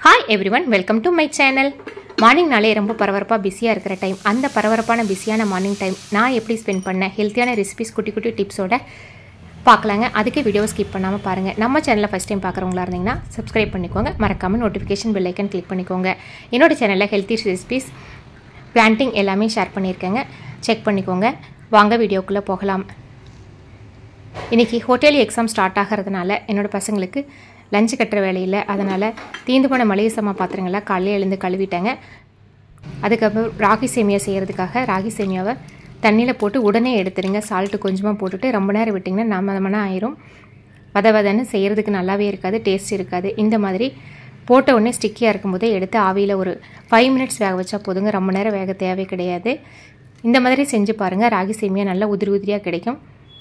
hi everyone welcome to my channel மார்னிங்னாலே ரொம்ப பரபரப்பாக பிஸியாக இருக்கிற டைம் அந்த பரபரப்பான பிஸியான மார்னிங் டைம் நான் எப்படி ஸ்பெண்ட் பண்ணேன் ஹெல்த்தியான ரெசிபிஸ் குட்டி குட்டி டிப்ஸோட பார்க்கலாங்க அதுக்கு வீடியோவை ஸ்கிப் பண்ணாமல் பாருங்கள் நம்ம சேனலில் ஃபஸ்ட் டைம் பார்க்குறவங்களா இருந்தீங்கன்னா சப்ஸ்கிரைப் பண்ணிக்கோங்க மறக்காமல் நோட்டிஃபிகேஷன் பெல் ஐக்கன் கிளிக் பண்ணிக்கோங்க என்னோட சேனலில் ஹெல்த்தி ரெசிபிஸ் பிளான்டிங் எல்லாமே ஷேர் பண்ணியிருக்கேங்க செக் பண்ணிக்கோங்க வாங்க வீடியோக்குள்ளே போகலாம் இன்றைக்கி ஹோட்டல் எக்ஸாம் ஸ்டார்ட் ஆகிறதுனால என்னோடய பசங்களுக்கு லஞ்சு கட்டுற வேலையில் அதனால் தீந்து போன மளிகை சாமா பாத்திரங்களை காலையில் எழுந்து கழுவிட்டேங்க அதுக்கப்புறம் ராகி சேமியா செய்கிறதுக்காக ராகி சேமியாவை தண்ணியில் போட்டு உடனே எடுத்துருங்க சால்ட்டு கொஞ்சமாக போட்டுட்டு ரொம்ப நேரம் விட்டிங்கன்னா நம்ம நம்ம ஆயிரும் வத வதன்னு செய்கிறதுக்கு நல்லாவே இருக்காது டேஸ்ட் இருக்காது இந்த மாதிரி போட்ட உடனே ஸ்டிக்கியாக இருக்கும்போதே எடுத்து ஆவியில் ஒரு ஃபைவ் மினிட்ஸ் வேக வச்சா போதுங்க ரொம்ப நேரம் வேக தேவை கிடையாது இந்த மாதிரி செஞ்சு பாருங்கள் ராகி சேமியா நல்லா உதிரி உதிரியாக கிடைக்கும்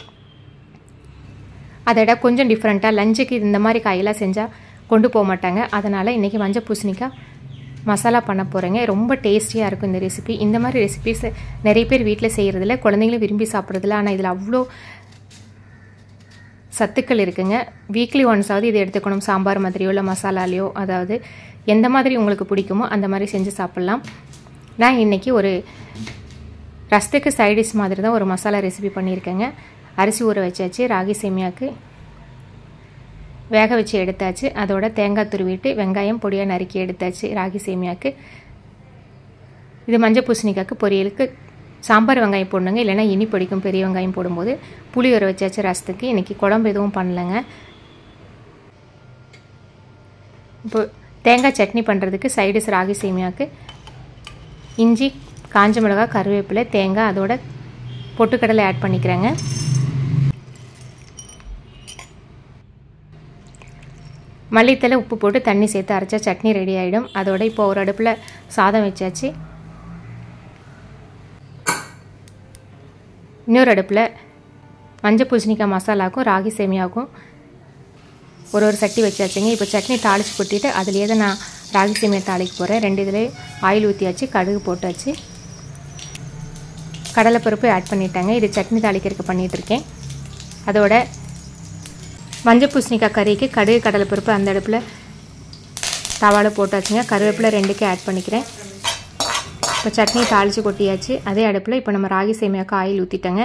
அதோட கொஞ்சம் டிஃப்ரெண்ட்டாக லஞ்சுக்கு இந்த மாதிரி காயெல்லாம் செஞ்சால் கொண்டு போக மாட்டாங்க அதனால் இன்றைக்கி மஞ்சள் பூசணிக்காய் மசாலா பண்ண போகிறேங்க ரொம்ப டேஸ்டியாக இருக்கும் இந்த ரெசிபி இந்த மாதிரி ரெசிபிஸ் நிறைய பேர் வீட்டில் செய்கிறதில்ல குழந்தைங்களும் விரும்பி சாப்பிட்றதில்ல ஆனால் இதில் அவ்வளோ சத்துக்கள் இருக்குங்க வீக்லி ஒன்ஸாவது இதை எடுத்துக்கணும் சாம்பார் மாதிரியோ இல்லை மசாலாலேயோ அதாவது எந்த மாதிரி உங்களுக்கு பிடிக்குமோ அந்த மாதிரி செஞ்சு சாப்பிட்லாம் நான் இன்றைக்கி ஒரு ரசத்துக்கு சைடிஷ் மாதிரி தான் ஒரு மசாலா ரெசிபி பண்ணியிருக்கேங்க அரிசி ஊற வச்சாச்சு ராகி சேமியாவுக்கு வேக வச்சு எடுத்தாச்சு அதோட தேங்காய் துருவிட்டு வெங்காயம் பொடியாக நறுக்கி எடுத்தாச்சு ராகி சேமியாவுக்கு இது மஞ்சள் பூசணிக்காய்க்கு பொரியலுக்கு சாம்பார் வெங்காயம் போடணுங்க இல்லைனா இனி பிடிக்கும் பெரிய வெங்காயம் போடும்போது புளி ஊற வச்சாச்சு ரசத்துக்கு இன்றைக்கி குழம்பு எதுவும் பண்ணலைங்க இப்போ தேங்காய் சட்னி பண்ணுறதுக்கு சைடிஸ் ராகி சேமியாவுக்கு இஞ்சி காஞ்ச மிளகாய் கருவேப்பிலை தேங்காய் அதோட பொட்டுக்கடலை ஆட் பண்ணிக்கிறேங்க மல்லித்தலை உப்பு போட்டு தண்ணி சேர்த்து அரைச்சா சட்னி ரெடி ஆகிடும் அதோட இப்போ ஒரு அடுப்பில் சாதம் வச்சாச்சு இன்னொரு அடுப்பில் மஞ்சள் பூசணிக்காய் மசாலாவுக்கும் ராகி சேமியாவுக்கும் ஒரு ஒரு சட்டி வச்சாச்சுங்க இப்போ சட்னி தாளித்து கொட்டிட்டு அதுலேயே தான் நான் ராகி சேமியா தாளிக்க போகிறேன் ரெண்டு இதுலேயும் ஆயில் ஊற்றியாச்சு கடுகு போட்டாச்சு கடலைப்பருப்பு ஆட் பண்ணிட்டாங்க இது சட்னி தாளிக்கிறதுக்கு பண்ணிகிட்ருக்கேன் அதோட மஞ்சள் பூசணிக்காய் கறிக்கு கடுகு கடலைப்பருப்பு அந்த அடுப்பில் தவாவில் போட்டாச்சுங்க கருவேப்பிலை ரெண்டுக்கு ஆட் பண்ணிக்கிறேன் இப்போ சட்னி தாளித்து கொட்டியாச்சு அதே அடுப்பில் இப்போ நம்ம ராகி சேமியாவுக்கு ஆயில் ஊற்றிட்டேங்க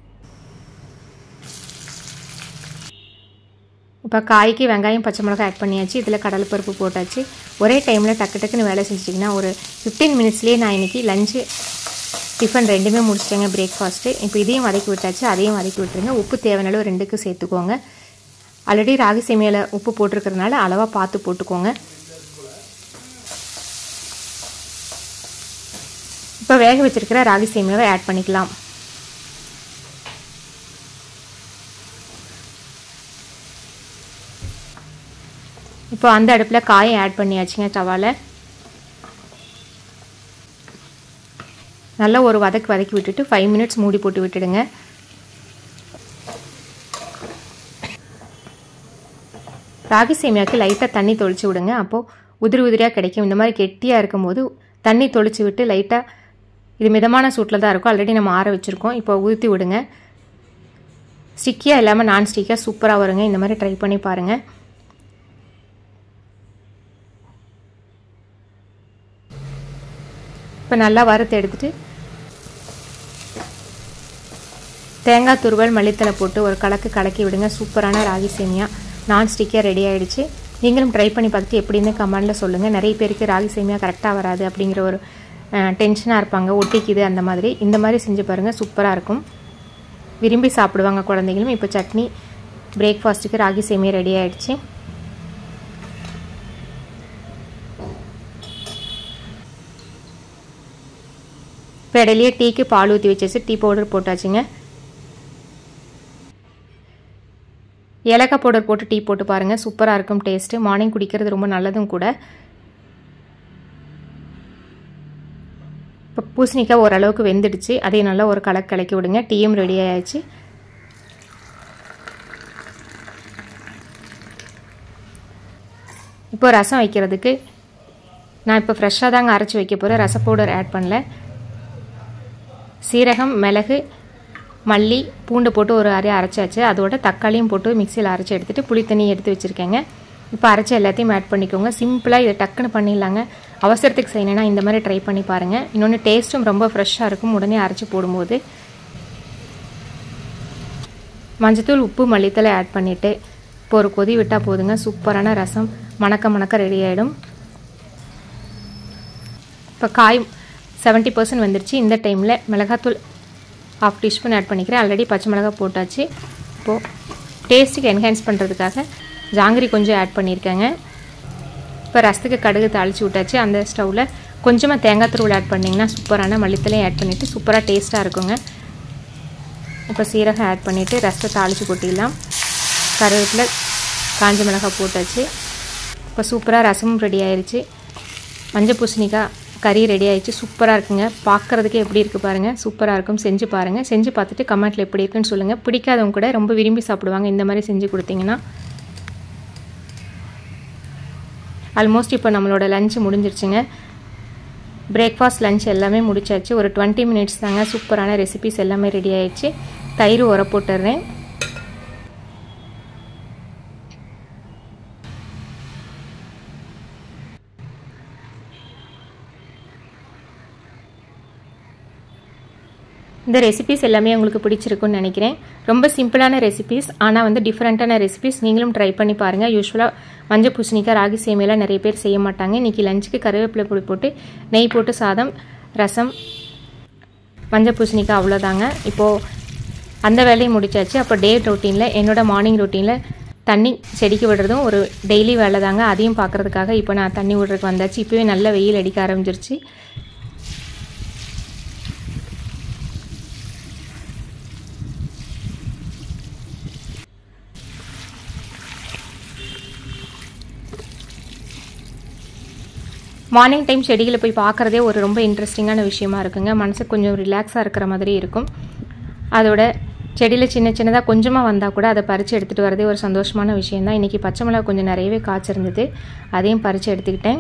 இப்போ காய்க்கு வெங்காயம் பச்சை மிளகாய் ஆட் பண்ணியாச்சு இதில் கடலைப்பருப்பு போட்டாச்சு ஒரே டைமில் டக்கு டக்குன்னு வேலை செஞ்சிட்டிங்கன்னா ஒரு ஃபிஃப்டீன் மினிட்ஸ்லேயே நான் இன்றைக்கி லஞ்சு டிஃபன் ரெண்டுமே முடிச்சிட்டேங்க பிரேக்ஃபாஸ்ட்டு இப்போ இதையும் வதக்கி விட்டாச்சு அதையும் வதக்கி விட்டுருங்க உப்பு தேவையான ரெண்டுக்கு சேர்த்துக்கோங்க ஆல்ரெடி ராகி சேமியாவில் உப்பு போட்டிருக்கிறதுனால அளவாக பார்த்து போட்டுக்கோங்க இப்போ வேக வச்சுருக்கிற ராகி சேமியாவை ஆட் பண்ணிக்கலாம் இப்போ அந்த அடுப்பில் காயை ஆட் பண்ணியாச்சுங்க தவாவில் நல்லா ஒரு வதக்கு வதக்கி விட்டுட்டு ஃபைவ் மினிட்ஸ் மூடி போட்டு விட்டுடுங்க ராகி சேமியாவுக்கு லைட்டாக தண்ணி தொளிச்சு விடுங்க அப்போது உதிரி உதிரியாக கிடைக்கும் இந்த மாதிரி கெட்டியாக இருக்கும்போது தண்ணி தொளிச்சு விட்டு லைட்டாக இது மிதமான சூட்டில் தான் இருக்கும் ஆல்ரெடி நம்ம ஆற வச்சுருக்கோம் இப்போ ஊற்றி விடுங்க ஸ்டிக்கியாக இல்லாமல் நான் ஸ்டிக்காக சூப்பராக வருங்க இந்த மாதிரி ட்ரை பண்ணி பாருங்கள் இப்போ நல்லா வறுத்து எடுத்துகிட்டு தேங்காய் துருவல் மல்லித்தலை போட்டு ஒரு கலக்கு கலக்கி விடுங்க சூப்பரான ராகி சேமியா நான் ஸ்டிக்காக ரெடி ஆகிடுச்சு நீங்களும் ட்ரை பண்ணி பார்த்துட்டு எப்படின்னு கமெண்டில் சொல்லுங்கள் நிறைய பேருக்கு ராகி சேமியா கரெக்டாக வராது அப்படிங்கிற ஒரு டென்ஷனாக இருப்பாங்க ஒட்டிக்குது அந்த மாதிரி இந்த மாதிரி செஞ்சு பாருங்கள் சூப்பராக இருக்கும் விரும்பி சாப்பிடுவாங்க குழந்தைங்களும் இப்போ சட்னி பிரேக்ஃபாஸ்ட்டுக்கு ராகி சேமியா ரெடி ஆகிடுச்சு இப்போ இடையிலேயே டீக்கு பால் ஊற்றி வச்சாச்சு டீ பவுடர் போட்டாச்சுங்க ஏலக்காய் பவுடர் போட்டு டீ போட்டு பாருங்கள் சூப்பராக இருக்கும் டேஸ்ட்டு மார்னிங் குடிக்கிறது ரொம்ப நல்லதும் கூட இப்போ பூசணிக்காய் ஓரளவுக்கு வெந்துடுச்சு அதையும் நல்லா ஒரு கலக்கு கலக்கி விடுங்க டீயும் ரெடி ஆயாச்சு இப்போ ரசம் வைக்கிறதுக்கு நான் இப்போ ஃப்ரெஷ்ஷாக தாங்க அரைச்சி வைக்க போகிறேன் ரச பவுடர் ஆட் பண்ணல சீரகம் மிளகு மல்லி பூண்டு போட்டு ஒரு அரை அரைச்சாச்சு அதோட தக்காளியும் போட்டு மிக்சியில் அரைச்சி எடுத்துகிட்டு புளி தண்ணி எடுத்து வச்சுருக்கேங்க இப்போ அரைச்ச எல்லாத்தையும் ஆட் பண்ணிக்கோங்க சிம்பிளாக இதை டக்குன்னு பண்ணிடலாங்க அவசரத்துக்கு செய்யணுன்னா இந்த மாதிரி ட்ரை பண்ணி பாருங்கள் இன்னொன்று டேஸ்ட்டும் ரொம்ப ஃப்ரெஷ்ஷாக இருக்கும் உடனே அரைச்சி போடும்போது மஞ்சத்தூள் உப்பு மல்லித்தலை ஆட் பண்ணிவிட்டு இப்போ ஒரு கொதி விட்டால் போதுங்க சூப்பரான ரசம் மணக்க மணக்க ரெடி ஆகிடும் இப்போ காய் செவன்ட்டி பர்சன்ட் வந்துருச்சு இந்த டைமில் மிளகாத்தூள் ஹாஃப் டீஸ்பூன் ஆட் பண்ணிக்கிறேன் ஆல்ரெடி பச்சை மிளகாய் போட்டாச்சு இப்போது டேஸ்ட்டுக்கு என்ஹான்ஸ் பண்ணுறதுக்காக ஜாங்கிரி கொஞ்சம் ஆட் பண்ணியிருக்கேங்க இப்போ ரசத்துக்கு கடுகு தாளித்து விட்டாச்சு அந்த ஸ்டவ்வில் கொஞ்சமாக தேங்காய் துருவல் ஆட் பண்ணிங்கன்னா சூப்பரான மல்லித்தலையும் ஆட் பண்ணிவிட்டு சூப்பராக டேஸ்ட்டாக இருக்குங்க இப்போ சீரகம் ஆட் பண்ணிவிட்டு ரசத்தை தாளித்து கொட்டிடலாம் கருவேப்பில் காஞ்ச மிளகாய் போட்டாச்சு இப்போ சூப்பராக ரசமும் ரெடி ஆயிடுச்சு மஞ்சள் பூசணிக்காய் கறி ரெடி ஆயிடுச்சு சூப்பராக இருக்குங்க பார்க்குறதுக்கே எப்படி இருக்குது பாருங்கள் சூப்பராக இருக்கும் செஞ்சு பாருங்கள் செஞ்சு பார்த்துட்டு கமெண்ட்டில் எப்படி இருக்குன்னு சொல்லுங்கள் பிடிக்காதவங்க கூட ரொம்ப விரும்பி சாப்பிடுவாங்க இந்த மாதிரி செஞ்சு கொடுத்தீங்கன்னா ஆல்மோஸ்ட் இப்போ நம்மளோட லஞ்ச் முடிஞ்சிருச்சுங்க பிரேக்ஃபாஸ்ட் லஞ்ச் எல்லாமே முடிச்சாச்சு ஒரு டுவெண்ட்டி மினிட்ஸ் தாங்க சூப்பரான ரெசிபிஸ் எல்லாமே ரெடி ஆயிடுச்சு தயிர் உர போட்டுடுறேன் இந்த ரெசிபிஸ் எல்லாமே உங்களுக்கு பிடிச்சிருக்குன்னு நினைக்கிறேன் ரொம்ப சிம்பிளான ரெசிபிஸ் ஆனால் வந்து டிஃப்ரெண்ட்டான ரெசிபிஸ் நீங்களும் ட்ரை பண்ணி பாருங்கள் யூஸ்வலாக மஞ்சள் பூசணிக்காய் ராகி சேமியெல்லாம் நிறைய பேர் செய்ய மாட்டாங்க இன்றைக்கி லஞ்சுக்கு கருவேப்பிலை பொடி போட்டு நெய் போட்டு சாதம் ரசம் மஞ்சள் பூசணிக்காய் அவ்வளோதாங்க இப்போது அந்த வேலையை முடிச்சாச்சு அப்போ டே ரொட்டீனில் என்னோடய மார்னிங் ரொட்டீனில் தண்ணி செடிக்கு விடுறதும் ஒரு டெய்லி வேலை தாங்க அதையும் பார்க்குறதுக்காக இப்போ நான் தண்ணி விடுறதுக்கு வந்தாச்சு இப்போவே நல்ல வெயில் அடிக்க ஆரம்பிச்சிருச்சு மார்னிங் டைம் செடிகளை போய் பார்க்குறதே ஒரு ரொம்ப இன்ட்ரெஸ்டிங்கான விஷயமா இருக்குங்க மனசுக்கு கொஞ்சம் ரிலாக்ஸாக இருக்கிற மாதிரி இருக்கும் அதோட செடியில் சின்ன சின்னதாக கொஞ்சமாக வந்தால் கூட அதை பறித்து எடுத்துகிட்டு வரதே ஒரு சந்தோஷமான விஷயம் தான் இன்றைக்கி பச்சை மிளகா கொஞ்சம் நிறையவே காய்ச்சிருந்தது அதையும் பறித்து எடுத்துக்கிட்டேன்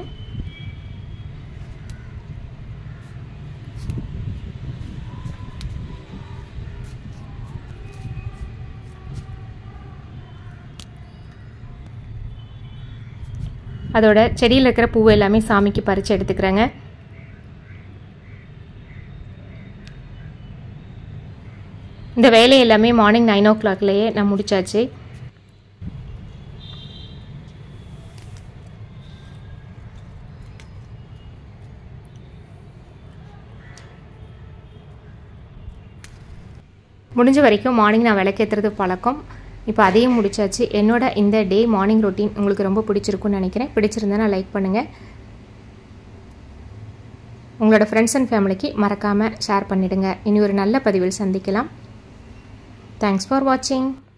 அதோட செடியில் இருக்கிற பூ எல்லாமே சாமிக்கு பறித்து எடுத்துக்கிறேங்க இந்த வேலை எல்லாமே மார்னிங் நைன் ஓ கிளாக்லேயே நான் முடிச்சாச்சு முடிஞ்ச வரைக்கும் மார்னிங் நான் விளக்கேற்றுறது பழக்கம் இப்போ அதையும் முடிச்சாச்சு என்னோட இந்த டே மார்னிங் ரொட்டீன் உங்களுக்கு ரொம்ப பிடிச்சிருக்குன்னு நினைக்கிறேன் பிடிச்சிருந்தா லைக் பண்ணுங்கள் உங்களோட ஃப்ரெண்ட்ஸ் அண்ட் ஃபேமிலிக்கு மறக்காமல் ஷேர் பண்ணிவிடுங்க இனி ஒரு நல்ல பதிவில் சந்திக்கலாம் தேங்க்ஸ் ஃபார் வாட்சிங்